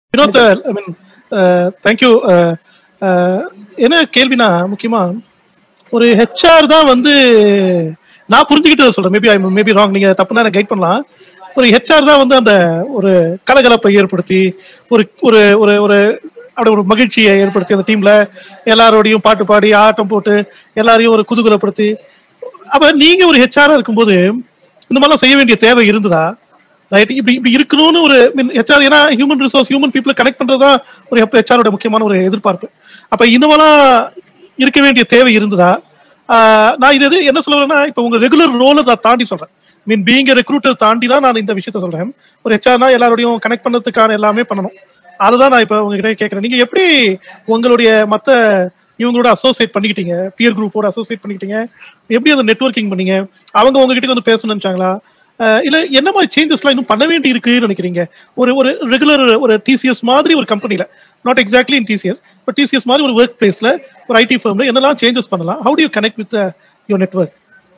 வினோத் ஐ மீன் thank you என்ன கேள்வினா முக்கியமா ஒரு ஹெச்ஆர் தான் வந்து நான் புரிஞ்சுக்கிட்டு சொல்றேன் மேபி ஐ மேபி ராங் நீங்க தப்புனா எனக்கு கைட் பண்ணலாம் ஒரு ஹெச்ஆர் தான் வந்து அந்த ஒரு கலகலப்பை ஏற்படுத்தி ஒரு ஒரு ஒரு ஒரு அப்படி ஒரு மகிழ்ச்சியை ஏற்படுத்தி அந்த டீம்ல எல்லாரோடையும் பாட்டு பாடி ஆட்டம் போட்டு எல்லாரையும் ஒரு குதூகலப்படுத்தி அப்ப நீங்க ஒரு ஹெச்ஆரா இருக்கும்போது இந்த மாதிரிலாம் செய்ய வேண்டிய தேவை இருந்ததா ரைட் இப்படி இப்படி இருக்கணும்னு ஒரு ஹெச்ஆர் ஏன்னா human resource human people connect பண்றதுதான் ஒரு ஹெச்ஆரோட முக்கியமான ஒரு எதிர்பார்ப்பு அப்ப இந்த மாதிரிலாம் இருக்க வேண்டிய தேவை இருந்ததா ஆஹ் நான் இது எது என்ன சொல்ல வரேன்னா இப்போ உங்க ரெகுலர் ரோலை நான் தாண்டி சொல்றேன் மீன் பீங் ரெக்ரூட்டர் தாண்டி தான் நான் இந்த விஷயத்த சொல்றேன் ஒரு ஹெச்ஆர்னா எல்லாரோடையும் கனெக்ட் பண்ணதுக்கான எல்லாமே பண்ணணும் அதுதான் நான் இப்போ உங்ககிட்ட கேட்கறேன் நீங்க எப்படி உங்களுடைய மத்த இவங்களோட அசோசியேட் பண்ணிக்கிட்டீங்க பியர் குரூப்போட அசோசியேட் பண்ணிக்கிட்டீங்க எப்படி அந்த நெட்வொர்க்கிங் பண்ணீங்க அவங்க உங்ககிட்ட வந்து பேசணும்னு நினைச்சாங்களா அஹ் இல்ல என்ன மாதிரி சேஞ்சஸ்லாம் இன்னும் பண்ண வேண்டி இருக்குன்னு நினைக்கிறீங்க ஒரு ஒரு ரெகுலர் ஒரு டிசிஎஸ் மாதிரி ஒரு கம்பெனில not exactly in TCS but TCS மாதிரி ஒரு ஒர்க் பிளேஸ்ல ஒரு ஐடி ஃபர்ம்ல என்னெல்லாம் சேஞ்சஸ் பண்ணலாம் how do you connect with your network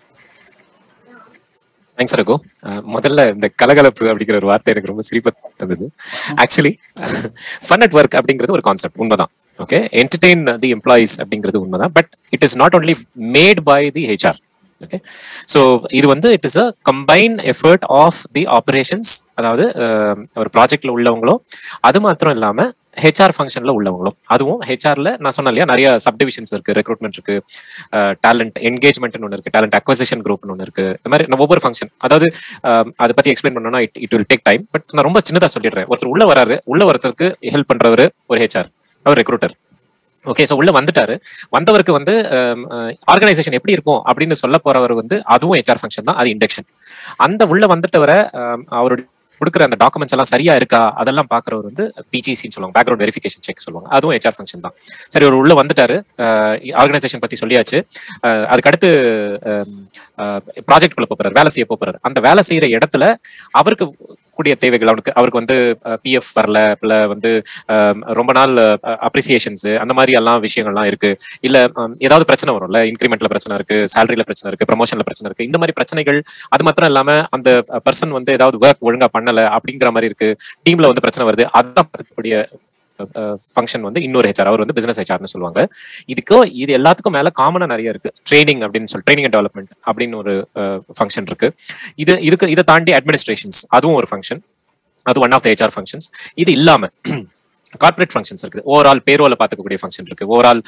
thanks Raghu uh முதல்ல இந்த கலகலப்பு அப்படிங்கிற ஒரு வார்த்தை எனக்கு ரொம்ப சிரிப்பா தந்தது ஆக்சுவலி ஃபன் அட் ஒர்க் அப்படிங்கிறது ஒரு கான்செப்ட் உண்மைதான் ஓகே என்டர்டெயின் தி எம்ப்ளாயிஸ் அப்படிங்கிறது உண்மைதான் but it is not only made by the HR okay so இது வந்து it is a combine effort of the operations அதாவது அஹ், ஒரு ப்ராஜெக்ட்ல உள்ளவங்களும் அது மாத்திரம் இல்லாம ஹெச்ஆர் ஃபங்க்ஷன்ல உள்ளவங்களும் அதுவும் ஹெச்ஆர்ல நான் சொன்னேன் இல்லையா நிறைய சப்டிவிஷன்ஸ் இருக்கு ரெக்ரூட்மெண்ட் இருக்கு டேலண்ட் என்கேஜ்மெண்ட் ஒன்று இருக்கு டேலண்ட் அக்வசிஷன் குரூப்னு ஒன்று இருக்கு இந்த மாதிரி நம்ம ஒவ்வொரு ஃபங்க்ஷன் அதாவது அஹ், அதை பத்தி எக்ஸ்பிளைன் பண்ணணும்னா it it will take time but நான் ரொம்ப சின்னதா சொல்லிடுறேன் ஒருத்தர் உள்ள வராரு உள்ள ஒருத்தருக்கு ஹெல்ப் பண்றவர் ஒரு ஹெச்ஆர் அவர் ரெக்ரூட்டர் ஓகே ஸோ உள்ள வந்துட்டாரு வந்தவருக்கு வந்து ஆர்கனைசேஷன் எப்படி இருக்கும் அப்படின்னு சொல்ல போறவர் வந்து அதுவும் ஹெச்ஆர் ஃபங்க்ஷன் தான் அது இண்டக்ஷன் அந்த உள்ள வந்துட்டவரை அஹ், அவருடைய கொடுக்குற அந்த டாக்குமெண்ட்ஸ் எல்லாம் சரியா இருக்கா அதெல்லாம் பாக்குறவர் வந்து பிஜிசின்னு சொல்லுவாங்க பேக்ரவுண்ட் வெரிஃபிகேஷன் செக் சொல்லுவாங்க அதுவும் ஹெச்ஆர் ஃபங்க்ஷன் தான் சரி ஒரு உள்ள வந்துட்டாரு ஆர்கனைசேஷன் பத்தி சொல்லியாச்சு அஹ், அதுக்கு அடுத்து ப்ராஜெக்ட் குள்ள போறாரு வேலை செய்ய போறாரு அந்த வேலை செய்யற இடத்துல அவருக்கு கூடிய தேவைகள் அவனுக்கு அவருக்கு வந்து பிஎஃப் வரல இல்ல வந்து அஹ், ரொம்ப நாள் அப்ரிசியேஷன்ஸ் அந்த மாதிரி எல்லாம் விஷயங்கள்லாம் இருக்கு இல்ல அஹ், ஏதாவது பிரச்சனை வரும்ல இன்க்ரிமெண்ட்ல பிரச்சனை இருக்கு சேலரியில பிரச்சனை இருக்கு ப்ரமோஷன்ல பிரச்சனை இருக்கு இந்த மாதிரி பிரச்சனைகள் அது மாத்திரம் இல்லாம அந்த பர்சன் வந்து ஏதாவது ஒர்க் ஒழுங்கா பண்ணல அப்படிங்கிற மாதிரி இருக்கு டீம்ல வந்து பிரச்சனை வருது அதான் பார்க்கக்கூடிய ஃபங்க்ஷன் வந்து இன்னொரு ஹெச்ஆர் அவர் வந்து பிசினஸ் ஹெச்ஆர்னு சொல்லுவாங்க இதுக்கு இது எல்லாத்துக்கும் மேல காமனா நிறைய இருக்கு ட்ரைனிங் அப்படின்னு சொல்லி ட்ரைனிங் அண்ட் டெவலப்மெண்ட் அப்படின்னு ஒரு ஃபங்க்ஷன் இருக்கு இது இதுக்கு இதை தாண்டி அட்மினிஸ்ட்ரேஷன்ஸ் அதுவும் ஒரு ஃபங்க்ஷன் அது one of the HR functions இது இல்லாம கார்பரேட் ஃபங்க்ஷன்ஸ் இருக்குது ஓவரால் பேரோல பார்த்துக்கக்கூடிய ஃபங்க்ஷன் இருக்கு ஓவரால்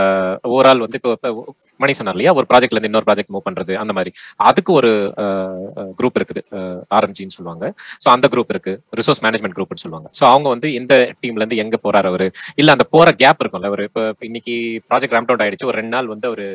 ஓவரால் வந்து இப்போ இப்போ மணி சொன்னார் இல்லையா ஒரு ப்ராஜெக்ட்ல இருந்து இன்னொரு ப்ராஜெக்ட் மூவ் பண்றது அந்த மாதிரி அதுக்கு ஒரு குரூப் இருக்குது ஆர்எம்ஜின்னு சொல்லுவாங்க ஸோ அந்த குரூப் இருக்கு ரிசோர்ஸ் மேனேஜ்மெண்ட் குரூப்னு சொல்லுவாங்க ஸோ அவங்க வந்து எந்த டீம்ல இருந்து எங்க போறாரு அவரு இல்ல அந்த போற கேப் இருக்கும்ல ஒரு இப்போ இன்னைக்கு ப்ராஜெக்ட் ரேம் டவுன் ஆயிடுச்சு ஒரு ரெண்டு நாள் வந்து ஒரு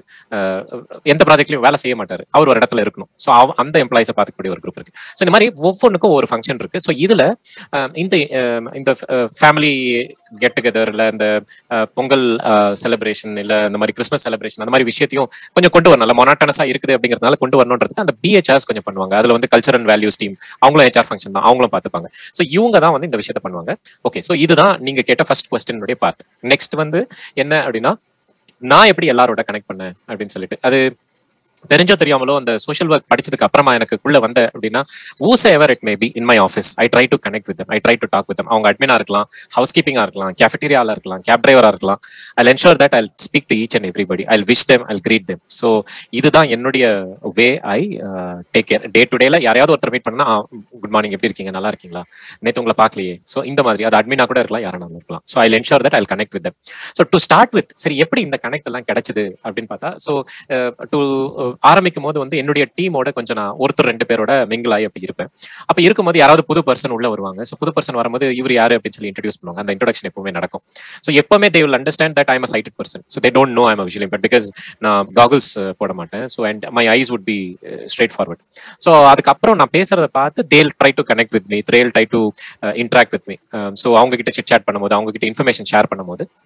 எந்த ப்ராஜெக்ட்லயும் வேலை செய்ய மாட்டாரு அவர் ஒரு இடத்துல இருக்கணும் ஸோ அந்த எம்ப்ளாயிஸை பார்த்துக்கூடிய ஒரு குரூப் இருக்கு ஸோ இந்த மாதிரி ஒவ்வொன்றுக்கும் ஒரு ஃபங்க்ஷன் இருக்கு ஸோ இதுல அஹ், இந்த அஹ், இந்த ஃபேமிலி கெட் டுகெதர் இல்ல இந்த அஹ், பொங்கல் செலிப்ரேஷன் இல்ல இந்த மாதிரி கிறிஸ்மஸ் செலிப்ரேஷன் அந்த மாதிரி விஷயத்தையும் கொஞ்சம் கொண்டு வரணும் நல்ல மொனாட்டனஸா இருக்குது அப்படிங்கறதுனால கொண்டு வரணுன்றதுக்கு அந்த பிஹெச்ஆர்ஸ் கொஞ்சம் பண்ணுவாங்க அதுல வந்து கல்ச்சர் அண்ட் வேல்யூஸ் டீம் அவங்களும் ஹெச்ஆர் ஃபங்க்ஷன் தான் அவங்களும் பார்த்துப்பாங்க ஸோ இவங்க தான் வந்து இந்த விஷயத்த பண்ணுவாங்க ஓகே ஸோ இதுதான் நீங்க கேட்ட ஃபர்ஸ்ட் கொஸ்டினுடைய பார்ட் நெக்ஸ்ட் வந்து என்ன அப்படின்னா நான் எப்படி எல்லாரோட கனெக்ட் பண்ணேன் அப்படின்னு சொல்லிட்டு அது தெரிஞ்சோ தெரியாமலோ அந்த சோஷியல் ஒர்க் படிச்சதுக்கு அப்புறமா எனக்கு உள்ள வந்த அப்படின்னா whoever it may be in my office I try to connect with I try to talk with அவங்க அட்மினா இருக்கலாம் ஹவுஸ் கீப்பிங்கா இருக்கலாம் கேஃபெட்டீரியால இருக்கலாம் கேப் டிரைவரா இருக்கலாம் I ensure that I speak to each and everybody I wish them I greet them so இதுதான் என்னுடைய way I take care day to டேல யாரையாவது ஒருத்தர் மீட் பண்ணா குட் மார்னிங் எப்படி இருக்கீங்க நல்லா இருக்கீங்களா நேற்று உங்களை பார்க்கலையே ஸோ இந்த மாதிரி அது அட்மினா கூட இருக்கலாம் யாரானாலும் இருக்கலாம் so I ensure that I connect with so to start with சரி எப்படி இந்த கனெக்ட் எல்லாம் கிடைச்சது அப்படின்னு பார்த்தா ஸோ டு ஆரம்பிக்கும் போது வந்து என்னுடைய டீமோட கொஞ்சம் நான் ஒருத்தர் ரெண்டு பேரோட மிங்கிள் ஆகி அப்படி இருப்பேன் அப்ப இருக்கும்போது யாராவது புது பர்சன் உள்ள வருவாங்க ஸோ புது பர்சன் வரும்போது இவர் யாரு அப்படின்னு சொல்லி இன்ட்ரடியூஸ் பண்ணுவாங்க அந்த இன்ட்ரடக்ஷன் எப்பவுமே நடக்கும் ஸோ எப்பவுமே they will understand that I'm a sighted person so they don't know I'm விஷயம் பட் பிகாஸ் நான் காகுல்ஸ் போட மாட்டேன் so and my eyes would be straight forward so அதுக்கப்புறம் நான் பேசுறத பார்த்து they'll try to connect with me they'll try to interact with me so அவங்க கிட்ட சிட் சாட் பண்ணும்போது அவங்க கிட்ட இன்ஃபர்மேஷன் ஷேர் பண்ணும்போது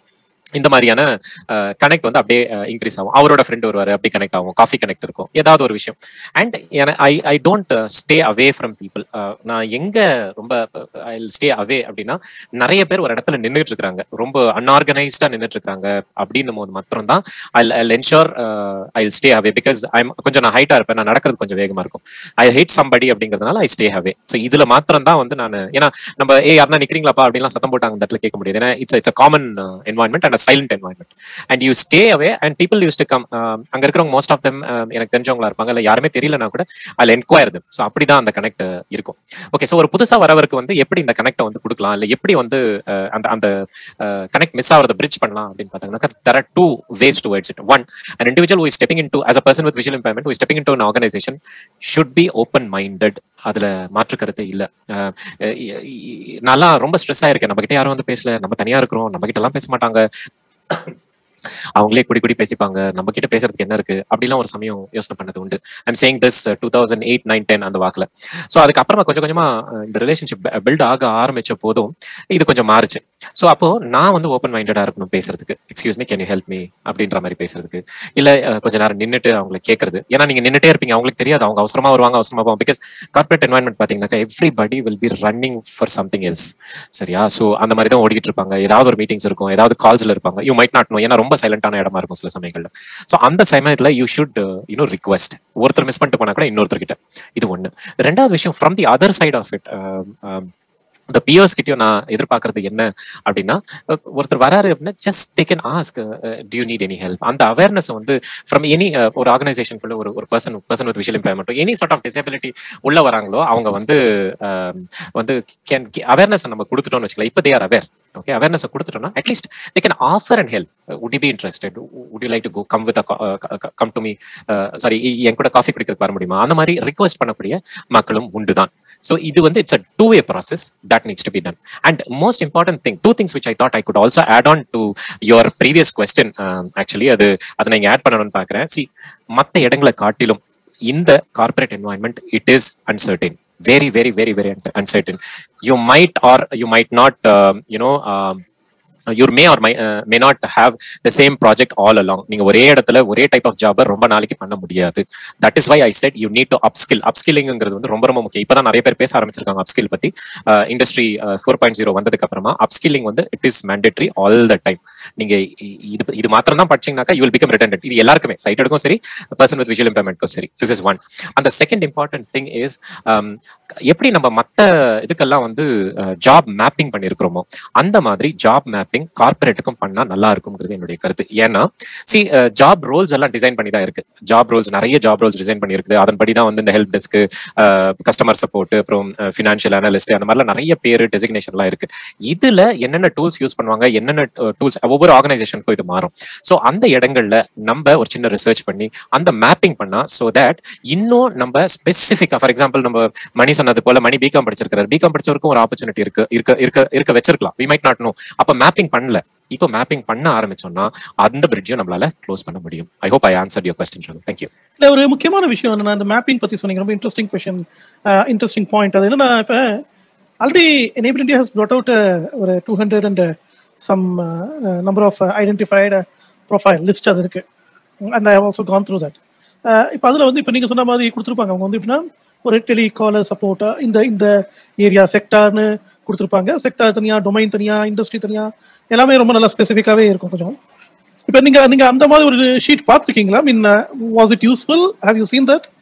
இந்த மாதிரியான கனெக்ட் வந்து அப்படியே இன்க்ரீஸ் ஆகும் அவரோட ஃப்ரெண்ட் வருவாரு அப்படி கனெக்ட் ஆகும் காஃபி கனெக்ட் இருக்கும் ஏதாவது ஒரு விஷயம் and I I don't stay away from people நான் எங்க ரொம்ப ஐ ஸ்டே அவே அப்படின்னா நிறைய பேர் ஒரு இடத்துல நின்றுட்டு இருக்காங்க ரொம்ப அன்ஆர்கனைஸ்டா நின்றுட்டு இருக்காங்க அப்படின்னும் போது மாத்திரம் தான் I I ensure I stay away because I கொஞ்சம் நான் ஹைட்டா இருப்பேன் நான் நடக்கிறது கொஞ்சம் வேகமா இருக்கும் ஐ ஹேட் சம்படி அப்படிங்கிறதுனால ஐ ஸ்டே அவே ஸோ இதுல மாத்திரம் தான் வந்து நான் ஏன்னா நம்ம ஏ யாருன்னா நிக்கிறீங்களாப்பா அப்படின்லாம் சத்தம் போட்டாங்க இந்த இடத்துல கேட்க முடியாது ஏன்னா it's it's common environment and silent environment and you stay away and people used to come அங்க இருக்கிறவங்க மோஸ்ட் ஆஃப் தெம் எனக்கு தெரிஞ்சவங்களா இருப்பாங்க இல்ல யாருமே தெரியலனா கூட அதில் என்கொயர் தம் ஸோ அப்படிதான் அந்த கனெக்ட் இருக்கும் ஓகே ஸோ ஒரு புதுசா வரவருக்கு வந்து எப்படி இந்த கனெக்டை வந்து கொடுக்கலாம் இல்ல எப்படி வந்து அஹ், அந்த அந்த கனெக்ட் மிஸ் ஆகிறத பிரிட்ஜ் பண்ணலாம் அப்படின்னு பார்த்தாங்கன்னா there are two ways towards it one an individual who is stepping into as a person with visual impairment who is stepping into an organization should be open minded அதுல மாற்று கருத்து இல்ல அஹ் அஹ் இ- இ- நான்லாம் ரொம்ப ஸ்ட்ரெஸ் ஆயிருக்கேன் நம்ம கிட்ட யாரும் வந்து பேசல நம்ம தனியா இருக்கிறோம் நம்ம கிட்ட எல்லாம் பேச மாட்டாங்க அவங்களே குடி குடி பேசிப்பாங்க நம்ம கிட்ட பேசுறதுக்கு என்ன இருக்கு அப்படிலாம் ஒரு சமயம் யோசனை பண்ணது உண்டு I'm saying this two thousand eight nine ten அந்த வாக்குல ஸோ அதுக்கப்புறமா கொஞ்சம் கொஞ்சமா அஹ், இந்த ரிலேஷன்ஷிப் பில்ட் ஆக ஆரம்பிச்ச போதும் இது கொஞ்சம் மாறுச்சு ஸோ அப்போ நான் வந்து ஓப்பன் மைண்டடா இருக்கணும் பேசுறதுக்கு excuse me can you help me அப்படின்ற மாதிரி பேசுறதுக்கு இல்ல அஹ், கொஞ்ச நேரம் நின்னுட்டு அவங்களை கேட்கறது ஏன்னா நீங்க நின்னுட்டே இருப்பீங்க அவங்களுக்கு தெரியாது அவங்க அவசரமா வருவாங்க அவசரமா போவாங்க பிகாஸ் கார்பரேட் என்வாயன்மெண்ட் பாத்தீங்கன்னாக்கா everybody will be running for something else சரியா ஸோ அந்த மாதிரி தான் ஓடிக்கிட்டு இருப்பாங்க ஏதாவது ஒரு மீட்டிங்ஸ் இருக்கும் ஏதாவது கால்ஸ்ல இருப்பாங்க யூ மைட் நாட் நோ ஏன்னா ரொம்ப சைலண்டான இடமா இருக்கும் சில சமயங்கள்ல ஸோ அந்த சமயத்துல யூ ஷுட் யூனோ ரிக்வெஸ்ட் ஒருத்தர் மிஸ் பண்ணிட்டு போனா கூட இன்னொருத்தர் கிட்ட இது ஒண்ணு ரெண்டாவது விஷயம் from the other side of it இந்த பியர்ஸ் கிட்டயும் நான் எதிர்பார்க்கறது என்ன அப்படின்னா அஹ், ஒருத்தர் வராரு அப்படின்னா just take and ask do you need any help அந்த அவேர்னஸ் வந்து ஃப்ரம் எனி ஒரு ஆர்கனைசேஷனுக்குள்ள ஒரு ஒரு person person with visual impairment any sort of disability உள்ள வராங்களோ அவங்க வந்து அஹ், வந்து கேன் அவேர்னஸ் நம்ம கொடுத்துட்டோம்னு வச்சுக்கலாம் இப்போ they are aware okay awareness கொடுத்துட்டோம்னா at least they can offer and help would you be interested would you like to go come with a co- uh, co- co- come to me sorry என் கூட coffee குடிக்கிறதுக்கு வர முடியுமா அந்த மாதிரி request பண்ணக்கூடிய மக்களும் உண்டு தான் ஸோ இது வந்து it's a two way process that needs to be done and most important thing two things which I thought I could also add on to your previous question actually அது அதை நான் இங்க ஆட் பண்ணணும்னு பார்க்குறேன் C மற்ற இடங்களை காட்டிலும் இந்த corporate environment it is uncertain very very very very un- uncertain you might or you might not um, you know um, you may or may, uh, may not have the same project all along நீங்க ஒரே இடத்துல ஒரே type of ஜாபை ரொம்ப நாளைக்கு பண்ண முடியாது that is why I said you need to upskill அப்ஸ்கில்லிங்கிறது வந்து ரொம்ப ரொம்ப முக்கியம் இப்பதான் நிறைய பேர் பேச ஆரம்பிச்சிருக்காங்க அப்ஸ்கில் பத்தி இண்டஸ்ட்ரி ஃபோர் பாயிண்ட் ஜீரோ வந்ததுக்கு அப்புறமா அப்ஸ்கில்லிங் வந்து it is mandatory all the time நீங்க இ- இது இது மாத்திரம் தான் படிச்சீங்கன்னாக்கா யூ வில் பிகம் ரிட்டன்ட் இது எல்லாருக்குமே சைட்டடுக்கும் சரி பர்சன் வித் விஷுவல் இம்பேர்மெண்ட்க்கும் சரி திஸ் இஸ் ஒன் அந்த செகண்ட் இம்பார்ட்டன்ட் திங் இஸ் எப்படி நம்ம மத்த இதுக்கெல்லாம் வந்து ஜாப் மேப்பிங் பண்ணிருக்கிறோமோ அந்த மாதிரி ஜாப் மேப்பிங் கார்பரேட்டுக்கும் பண்ணா நல்லா இருக்கும்ங்கிறது என்னுடைய கருத்து ஏன்னா சி ஜாப் ரோல்ஸ் எல்லாம் டிசைன் பண்ணி தான் இருக்கு ஜாப் ரோல்ஸ் நிறைய ஜாப் ரோல்ஸ் டிசைன் பண்ணியிருக்குது அதன்படி தான் வந்து இந்த ஹெல்ப் டெஸ்க் கஸ்டமர் சப்போர்ட் அப்புறம் ஃபினான்ஷியல் அனலிஸ்ட் அந்த மாதிரிலாம் நிறைய பேர் டெசிக்னேஷன்லாம் இருக்கு இதுல என்னென்ன டூல்ஸ் யூஸ் பண்ணுவாங்க என்னென்ன டூல்ஸ் ஒவ்வொரு ஆர்கனைசேஷனுக்கும் இது மாறும் ஸோ அந்த இடங்கள்ல நம்ம ஒரு சின்ன ரிசர்ச் பண்ணி அந்த மேப்பிங் பண்ணா ஸோ தட் இன்னும் நம்ம ஸ்பெசிஃபிக்கா ஃபார் எக்ஸாம்பிள் நம்ம மணி சொன்னது போல மணி பிகாம் படிச்சிருக்காரு பிகாம் படிச்சவருக்கும் ஒரு ஆப்பர்ச்சுனிட்டி இருக்கு இருக்க இருக்க இருக்க வச்சிருக்கலாம் வி மைட் நாட் நோ அப்ப மேப்பிங் பண்ணல இப்போ மேப்பிங் பண்ண ஆரம்பிச்சோம்னா அந்த பிரிட்ஜையும் நம்மளால க்ளோஸ் பண்ண முடியும் I hope I answer your question thank you இல்ல ஒரு முக்கியமான விஷயம் என்னன்னா இந்த மேப்பிங் பத்தி சொன்னீங்க ரொம்ப இன்ட்ரெஸ்டிங் கொஷன் இன்ட்ரெஸ்டிங் பாயிண்ட் அது என்னன்னா இப்ப already Enable India has brought out ஒரு two hundred and some number of identified profile list அது இருக்கு and I also gone through that இப்போ அதில் வந்து இப்போ நீங்கள் சொன்ன மாதிரி கொடுத்துருப்பாங்க அவங்க வந்து எப்படின்னா ஒரு டெலிகாலர் சப்போர்ட் இந்த இந்த ஏரியா செக்டார்னு கொடுத்துருப்பாங்க செக்டார் தனியா டொமைன் தனியா இண்டஸ்ட்ரி தனியா எல்லாமே ரொம்ப நல்லா ஸ்பெசிஃபிக்காகவே இருக்கும் கொஞ்சம் இப்போ நீங்க நீங்க அந்த மாதிரி ஒரு ஷீட் பார்த்துருக்கீங்களா mean was it useful have you seen that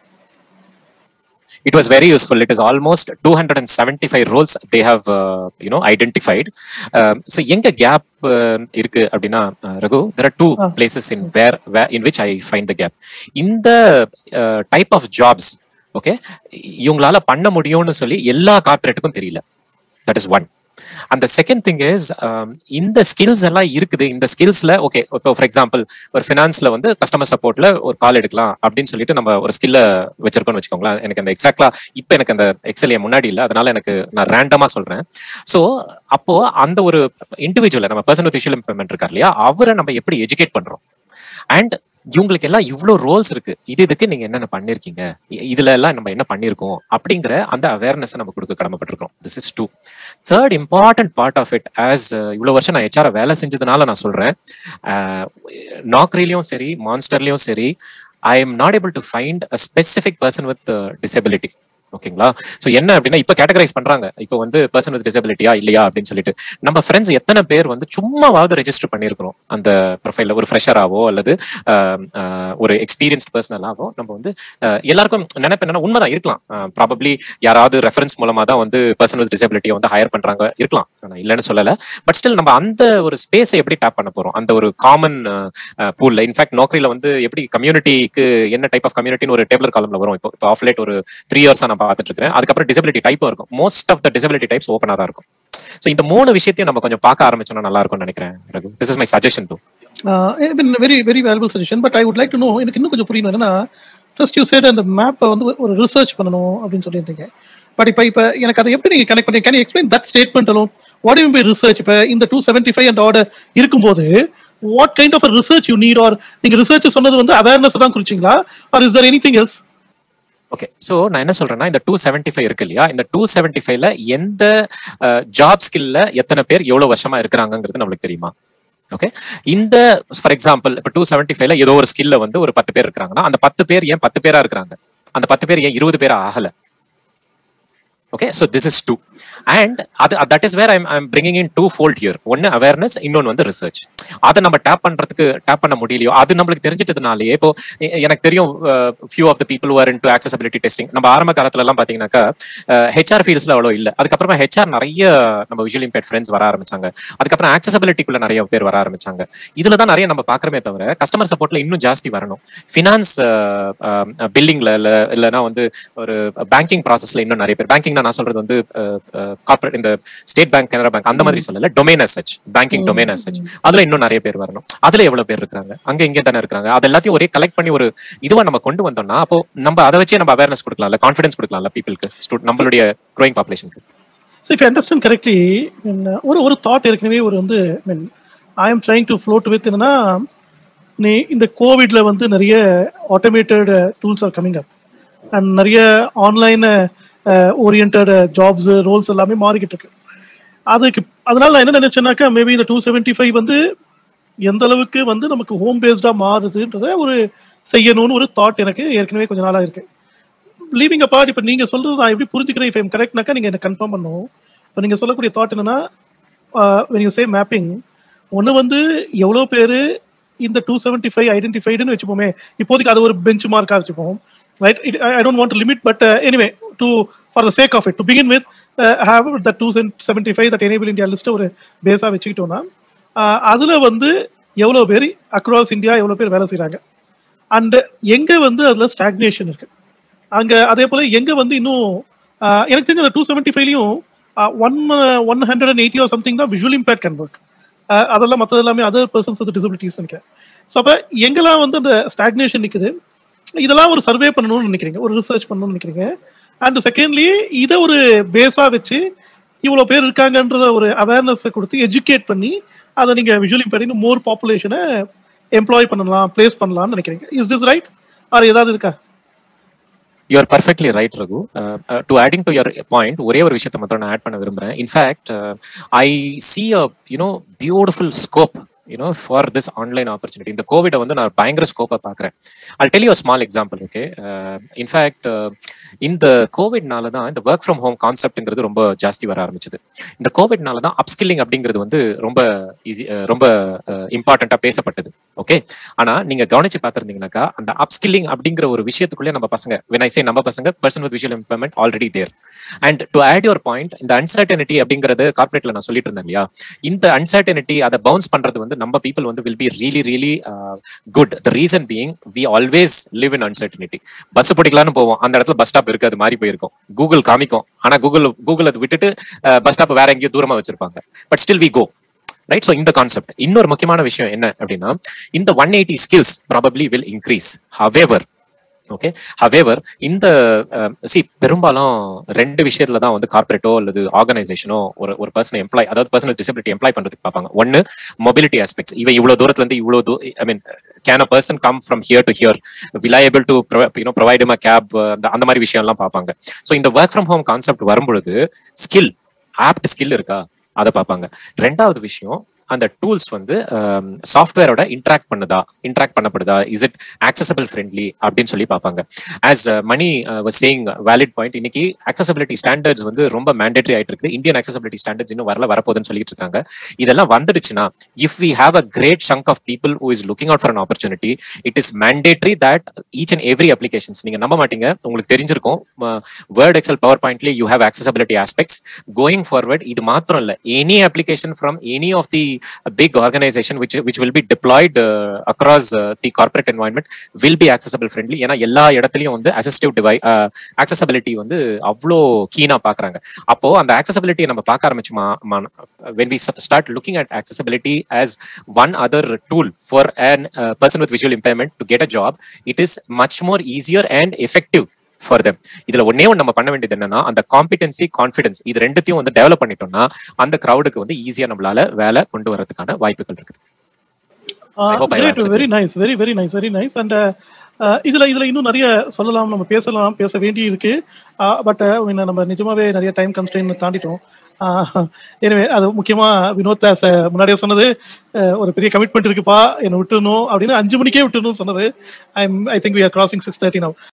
it was very useful it is almost 275 roles they have uh, you know identified um, so எங்க gap uh, இருக்கு அப்படின்னா uh, Raghu there are two Ah. places in where, where in which i find the gap இந்த uh, type of jobs okay இவங்களால பண்ண முடியும்னு சொல்லி எல்லா கார்பரேட்டுக்கும் தெரியல தட் இஸ் ஒன் அந்த செகண்ட் திங் இஸ் இந்த ஸ்கில்ஸ் எல்லாம் இருக்குது இந்த ஸ்கில்ஸ்ல ஓகே இப்போ ஃபார் எக்ஸாம்பிள் ஒரு ஃபினான்ஸ்ல வந்து கஸ்டமர் சப்போர்ட்ல ஒரு கால் எடுக்கலாம் அப்படின்னு சொல்லிட்டு நம்ம ஒரு ஸ்கில்ல வச்சிருக்கோம்னு வச்சுக்கோங்களேன் எனக்கு அந்த எக்ஸாக்ட்லா இப்போ எனக்கு அந்த எக்ஸல் என் முன்னாடி இல்லை அதனால எனக்கு நான் ரேண்டமா சொல்றேன் ஸோ அப்போ அந்த ஒரு இண்டிவிஜுவலை நம்ம பர்சன் வித் விஷுவல் இம்ப்ளிமெண்ட் இருக்கார் இல்லையா அவரை நம்ம எப்படி எஜுகேட் பண்றோம் அண்ட் இவங்களுக்கு எல்லாம் இவ்வளோ ரோல்ஸ் இருக்கு இது இதுக்கு நீங்க என்னென்ன பண்ணிருக்கீங்க இ- இதுல எல்லாம் நம்ம என்ன பண்ணிருக்கோம் அப்படிங்கிற அந்த அவேர்னஸ் நம்ம கொடுக்க கடமைப்பட்டிருக்கோம் this is the third important part of it as இவ்வளவு வருஷம் நான் ஹெச்ஆர் வேலை செஞ்சதுனால நான் சொல்றேன் நாக்ரிலையும் சரி மான்ஸ்டர்லயும் சரி I am not able to find a specific person with disability ஓகேங்களா சோ என்ன அப்படின்னா இப்ப கேட்டகரைஸ் பண்றாங்க இப்போ வந்து பர்சன் வித் டிசபிலிட்டியா இல்லையா அப்படின்னு சொல்லிட்டு நம்ம ஃப்ரெண்ட்ஸ் எத்தனை பேர் வந்து சும்மாவாவது ரெஜிஸ்டர் பண்ணியிருக்கிறோம் அந்த ப்ரொஃபைல்ல ஒரு ஃப்ரெஷராவோ அல்லது ஆஹ், ஆஹ், ஒரு எக்ஸ்பீரியன்ஸ்ட் பர்சனலாவோ நம்ம வந்து ஆஹ், எல்லாருக்கும் நினைப்பு என்னன்னா உண்மைதான் இருக்கலாம் ப்ராபப்ளி யாராவது ரெஃபரன்ஸ் மூலமா தான் வந்து பர்சன் வித் டிசபிலிட்டியை வந்து ஹையர் பண்றாங்க இருக்கலாம் நான் இல்லைன்னு சொல்லல பட் ஸ்டில் நம்ம அந்த ஒரு ஸ்பேஸை எப்படி டேப் பண்ண போறோம் அந்த ஒரு காமன் பூல்ல இன்ஃபேக்ட் நோக்கரியில வந்து எப்படி கம்யூனிட்டிக்கு என்ன டைப் ஆஃப் கம்யூனிட்டின்னு ஒரு டேபிள் காலம்ல வரும் இப்போ இப்போ ஆஃப் லைட் ஒரு த்ரீ இயர்ஸா நான் பார்த்துட்டு இருக்கேன் அதுக்கப்புறம் டிசபிலிட்டி டைப்பும் இருக்கும் most of the disability types ஓப்பனா தான் இருக்கும் ஸோ இந்த மூணு விஷயத்தையும் நம்ம கொஞ்சம் பார்க்க ஆரம்பிச்சோம்னா நல்லா இருக்கும்னு நினைக்கிறேன் Raghu this is my suggestion too very very valuable suggestion but I would like to know எனக்கு இன்னும் கொஞ்சம் புரியணும் என்னன்னா ஃபர்ஸ்ட் யூ சேட் அந்த மேப்பை வந்து ஒரு ரிசர்ச் பண்ணணும் அப்படின்னு சொல்லியிருந்தீங்க பட் இப்போ இப்போ எனக்கு அதை எப்படி நீங்கள் கனெக்ட் பண்ணி can explain that statement alone what you by research இப்போ இந்த two seventy five and order இருக்கும்போது what kind of research you need or நீங்க ரிசர்ச் சொன்னது வந்து அவேர்னஸ் தான் குறிச்சிங்களா or is there any thing else okay so நான் என்ன சொல்றேன்னா இந்த டூ செவன்டி ஃபைவ் இருக்கு இல்லையா இந்த டூ செவன்டி ஃபைவ்ல எந்த ஜாப் ஸ்கில்ல எத்தனை பேர் எவ்வளவு வருஷமா இருக்கிறாங்கிறது நம்மளுக்கு தெரியுமா ஓகே இந்த ஃபார் எக்ஸாம்பிள் இப்போ டூ செவன்டி ஃபைவ்ல ஏதோ ஒரு ஸ்கில்ல வந்து ஒரு பத்து பேர் இருக்கிறாங்கன்னா அந்த பத்து பேர் ஏன் பத்து பேரா இருக்கிறாங்க அந்த பத்து பேர் ஏன் இருபது பேரா ஆகல okay so this is two and அது that is where I'm I'm bringing in twofold here ஒன்னு அவேர்னஸ் இன்னொன்று வந்து ரிசர்ச் அதை நம்ம டேப் பண்றதுக்கு டேப் பண்ண முடியலையோ அது நம்மளுக்கு தெரிஞ்சிட்டதுனாலயே இப்போ எ- எனக்கு தெரியும் few of the people were in to accessibility testing நம்ம ஆரம்ப காலத்துல எல்லாம் பாத்தீங்கன்னாக்கா ஹெச்ஆர் ஃபீல்ட்ஸ்ல அவ்வளோ இல்ல அதுக்கப்புறமா ஹெச்ஆர் நிறைய நம்ம விஷுவல் இம்பேக்ட் ஃப்ரெண்ட்ஸ் வர ஆரம்பிச்சாங்க அதுக்கப்புறம் ஆக்சசபிலிட்டிக்குள்ள நிறைய பேர் வர ஆரம்பிச்சாங்க இதுல தான் நிறைய நம்ம பாக்குறமே தவிர கஸ்டமர் சப்போர்ட்ல இன்னும் ஜாஸ்தி வரணும் ஃபினான்ஸ் பில்லிங்ல இல்ல இல்லைன்னா வந்து ஒரு பேங்கிங் ப்ராசஸ்ல இன்னும் நிறைய பேர் பேங்கிங்னா நான் சொல்றது வந்து கார்பரேட் இந்த ஸ்டேட் பேங்க் கனரா பேங்க் அந்த மாதிரி சொல்லல domain such banking domain such அதுல இன்னும் நிறைய பேர் வரணும் அதுல எவ்வளவு பேர் இருக்காங்க அங்க இங்க தானே இருக்காங்க அது எல்லாத்தையும் ஒரே கலெக்ட் பண்ணி ஒரு இதுவா நம்ம கொண்டு வந்தோம்னா அப்போ நம்ம அதை வச்சே நம்ம அவேர்னஸ் கொடுக்கலாம்ல கான்ஃபிடன்ஸ் கொடுக்கலாம்ல பீப்புளுக்கு நம்மளுடைய க்ரோயிங் பாப்புலேஷனுக்கு ஸோ இஃப் அண்டர்ஸ்டாண்ட் கரெக்ட்லி ஒரு ஒரு தாட் ஏற்கனவே ஒரு வந்து mean I am trying to float with என்னன்னா நீ இந்த கோவிட்ல வந்து நிறைய automated tools are coming up and நிறைய ஆன்லைன் ஓரியன்ட் ஜாப்ஸ் ரோல்ஸ் எல்லாமே மாறிக்கிட்டு இருக்கு அதுக்கு அதனால நான் என்ன நினைச்சேன்னாக்கா மேபி இந்த டூ செவன்ட்டி ஃபைவ் வந்து எந்த அளவுக்கு வந்து நமக்கு ஹோம் பேஸ்டா மாறுதுன்றத ஒரு செய்யணும்னு ஒரு தாட் எனக்கு ஏற்கனவே கொஞ்ச நாளா இருக்கு லீவிங் அப்பார்ட் இப்போ நீங்க சொல்றது நான் எப்படி புரிஞ்சுக்கிறேன் இப்போ கரெக்ட்னாக்கா நீங்க என்ன கன்ஃபார்ம் பண்ணணும் இப்போ நீங்க சொல்லக்கூடிய தாட் என்னன்னா வென் யூ சே மேப்பிங் ஒன்று வந்து எவ்வளோ பேர் இந்த டூ செவன்ட்டி ஃபைவ் ஐடென்டிஃபைடுன்னு வச்சுப்போமே இப்போதைக்கு அது ஒரு பெஞ்ச் மார்க்காக வச்சுப்போம் right I don't want limit but anyway to for the sake of it to begin with have the two seventy five that enable India லிஸ்ட்டை ஒரு பேஸாக வச்சுக்கிட்டோம்னா அதில் வந்து எவ்வளோ பேர் அக்ராஸ் இந்தியா எவ்வளோ பேர் வேலை செய்கிறாங்க அண்ட் எங்கே வந்து அதில் ஸ்டாக்னேஷன் இருக்கு அங்கே அதே போல் எங்கே வந்து இன்னும் ஆஹ், எனக்கு தெரிஞ்ச அந்த டூ செவன்ட்டி ஃபைவ்லையும் one one hundred and eighty or something தான் விஷுவல் இம்பேக்ட் கேன் ஒர்க் அதெல்லாம் மற்றது எல்லாமே அதர் பர்சன்ஸ் வித் டிசபிலிட்டிஸ் நினைக்கிறேன் ஸோ அப்போ எங்கெல்லாம் வந்து அந்த ஸ்டாக்னேஷன் நிற்குது இதெல்லாம் ஒரு சர்வே பண்ணணும்னு நினைக்கிறீங்க ஒரு ரிசர்ச் பண்ணணும்னு நினைக்கிறீங்க அண்ட் செகண்ட்லி இதை ஒரு பேஸாக வச்சு இவ்வளோ பேர் இருக்காங்கன்றத ஒரு அவேர்னஸை கொடுத்து எஜுகேட் பண்ணி அதை நீங்கள் விஷுவல் இம்பேக்ட் மோர் பாப்புலேஷனை எம்ப்ளாய் பண்ணலாம் பிளேஸ் பண்ணலாம்னு நினைக்கிறீங்க இஸ் திஸ் ரைட் ஆர் ஏதாவது இருக்கா you are perfectly right Raghu to adding to your point ஒரே ஒரு விஷயத்தை மாத்திரம் நான் ஆட் பண்ண விரும்புறேன் in fact I see a you know beautiful scope you know for this online opportunity இந்த கோவிட வந்து நான் பயங்கர ஸ்கோப்பை பார்க்குறேன் I'll tell you small example okay in fact இந்த கோவிட்னால தான் இந்த ஒர்க் ஃப்ரம் ஹோம் கான்செப்ட்ங்கிறது ரொம்ப ஜாஸ்தி வர ஆரம்பிச்சது இந்த கோவிட்னால தான் அப்ஸ்கில்லிங் அப்படிங்கிறது வந்து ரொம்ப ஈஸி ரொம்ப இம்பார்ட்டண்டா பேசப்பட்டது ஓகே ஆனா நீங்க கவனிச்சு பார்த்திருந்தீங்கன்னாக்கா அந்த அப்ஸ்கில்லிங் அப்படிங்கிற ஒரு விஷயத்துக்குள்ளே நம்ம பசங்க when I say நம்ம பசங்க person with visual implement already there and to add your point இந்த அன்சர்டனிட்டி அப்படிங்கிறது கார்பரேட்ல நான் சொல்லிட்டு இருந்தேன் இல்லையா இந்த அன்சர்டனிட்டி அதை பவுன்ஸ் பண்றது வந்து நம்ம பீப்புள் வந்து will be really really good the reason being we always live in uncertainty bus பிடிக்கலாம்னு போவோம் அந்த இடத்துல பஸ் ஸ்டாப் இருக்கு அது மாறி போயிருக்கும் கூகுள் காமிக்கும் ஆனா கூகுள் கூகுள் அதை விட்டுட்டு பஸ் ஸ்டாப் வேற எங்கேயோ தூரமா வச்சிருப்பாங்க but still we go right so இந்த கான்செப்ட் இன்னொரு முக்கியமான விஷயம் என்ன அப்படின்னா இந்த one eighty skills probably will increase however okay however இந்த சி பெரும்பாலும் ரெண்டு விஷயத்துல தான் வந்து கார்பரேட்டோ அல்லது ஆர்கனைசேஷனோ ஒரு ஒரு பர்சன் எம்ப்ளாய் அதாவது பர்சனல் டிசபிலிட்டி எம்ப்ளாய் பண்றதுக்கு பார்ப்பாங்க ஒன்னு மொபிலிட்டி ஆஸ்பெக்ட்ஸ் இவன் இவ்வளவு தூரத்துல இருந்து இவ்வளவு I mean can a person come from here to here will I able to you know provide a cab அந்த மாதிரி விஷயம் எல்லாம் பார்ப்பாங்க ஸோ இந்த ஒர்க் ஃப்ரம் ஹோம் கான்செப்ட் வரும்பொழுது ஸ்கில் ஆப்ட் ஸ்கில் இருக்கா அதை பார்ப்பாங்க ரெண்டாவது விஷயம் அந்த டூல்ஸ் வந்து சாஃப்ட்வேரோட இன்ட்ராக்ட் பண்ணுதா இன்ட்ராக்ட் பண்ணப்படுதா இஸ் இட் ஆக்சசபிள் ஃப்ரெண்ட்லி அப்படின்னு சொல்லி பார்ப்பாங்க as Mani was saying valid point இன்னைக்கு accessibility ஸ்டாண்டர்ட்ஸ் வந்து ரொம்ப மேண்டேட்டரி ஆயிட்டு இருக்குது இந்தியன் accessibility ஸ்டாண்டர்ட்ஸ் இன்னும் வரல வரப்போகுதுன்னு சொல்லிட்டு இருக்காங்க இதெல்லாம் வந்துடுச்சுன்னா if we have a great chunk of people who is looking out for an opportunity it is mandatory that each and every applications நீங்க நம்ப மாட்டீங்க உங்களுக்கு தெரிஞ்சிருக்கும் வேர்ட் எக்ஸல் பவர் பாயிண்ட்ல you have accessibility aspects going forward இது மாத்திரம் இல்ல any application from any of the big organisation which which will be deployed uh, across uh, the corporate environment will be accessible friendly ஏன்னா எல்லா இடத்துலயும் வந்து assistive டிவை accessibility வந்து அவ்வளோ கீனா பாக்குறாங்க அப்போ அந்த accessibility நம்ம பார்க்க ஆரம்பிச்சுமா when we s- start looking at accessibility as one other tool for an uh, person with visual impairment to get a job it is much more easier and effective for them இதுல ஒன்னே ஒன்று நம்ம பண்ண வேண்டியது என்னன்னா அந்த competency confidence இது ரெண்டுத்தையும் வந்து டெவலப் பண்ணிட்டோம்னா அந்த crowd-க்கு வந்து ஈஸியா நம்மளால வேலை கொண்டு வரதுக்கான வாய்ப்புகள் இருக்குது I hope I answered very nice very very nice very nice and இதுல இதுல இன்னும் நிறைய சொல்லலாம் நம்ம பேசலாம் பேச வேண்டி இருக்கு பட் நம்ம நிஜமாவே நிறைய டைம் கன்ஸ்டைன் தாண்டிட்டோம் எனவே அது முக்கியமா வினோத் as a முன்னாடியே சொன்னது uh, ஒரு பெரிய கமிட்மெண்ட் இருக்குப்பா என்னை விட்டுணும் அப்படின்னு அஞ்சு மணிக்கே விட்டுணும் சொன்னது I I think we are crossing six thirty now